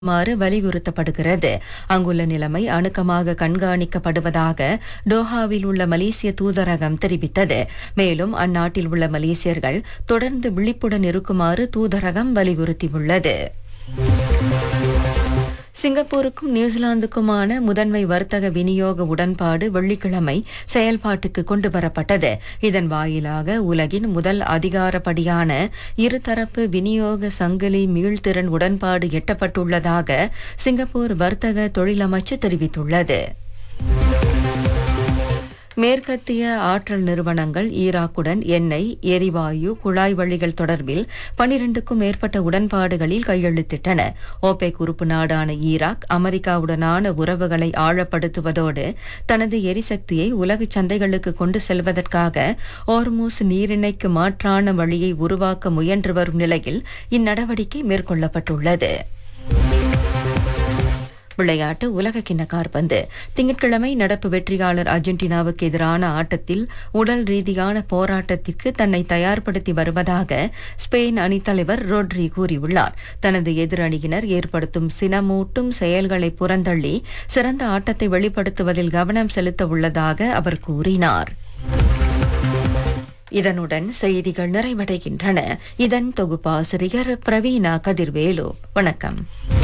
மாறு வலியுறுத்தப்படுகிறது அங்குள்ள நிலைமை அணுக்கமாக கண்காணிக்கப்படுவதாக டோஹாவில் உள்ள மலேசிய தூதரகம் தெரிவித்தது மேலும் அந்நாட்டில் உள்ள மலேசியர்கள் தொடர்ந்து விழிப்புடன் இருக்குமாறு தூதரகம் வலியுறுத்தியுள்ளது சிங்கப்பூருக்கும் நியூசிலாந்துக்குமான முதன்மை வர்த்தக விநியோக உடன்பாடு வெள்ளிக்கிழமை செயல்பாட்டுக்கு கொண்டு வரப்பட்டது இதன் வாயிலாக உலகின் முதல் அதிகாரப்படியான இருதரப்பு விநியோக சங்கிலி மீள்திறன் உடன்பாடு எட்டப்பட்டுள்ளதாக சிங்கப்பூர் வர்த்தக தொழிலமைச்சு தெரிவித்துள்ளது மேற்கத்திய ஆற்றல் நிறுவனங்கள் ஈராக்குடன் எண்ணெய் எரிவாயு குழாய் வழிகள் தொடர்பில் பனிரெண்டுக்கும் மேற்பட்ட உடன்பாடுகளில் கையெழுத்திட்டன ஓபெக் உறுப்பு நாடான ஈராக் அமெரிக்காவுடனான உறவுகளை ஆழப்படுத்துவதோடு தனது எரிசக்தியை உலக சந்தைகளுக்கு கொண்டு செல்வதற்காக ஓர்மூஸ் நீரிணைக்கு மாற்றான வழியை உருவாக்க முயன்று வரும் நிலையில் இந்நடவடிக்கை மேற்கொள்ளப்பட்டுள்ளது விளையாட்டு உலக கிண்ண காற்பந்து திங்கட்கிழமை நடப்பு வெற்றியாளர் அர்ஜென்டினாவுக்கு எதிரான ஆட்டத்தில் உடல் ரீதியான போராட்டத்திற்கு தன்னை தயார்படுத்தி வருவதாக ஸ்பெயின் அணித்தலைவர் ரோட்ரி கூறியுள்ளார் தனது எதிரணியினர் ஏற்படுத்தும் சினமூட்டும் செயல்களை புறந்தள்ளி சிறந்த ஆட்டத்தை வெளிப்படுத்துவதில் கவனம் செலுத்த உள்ளதாக அவர் கூறினார் இதனுடன் செய்திகள் நிறைவடைகின்றன இதன் தொகுப்பாசிரியர் பிரவீனா கதிர்வேலு வணக்கம்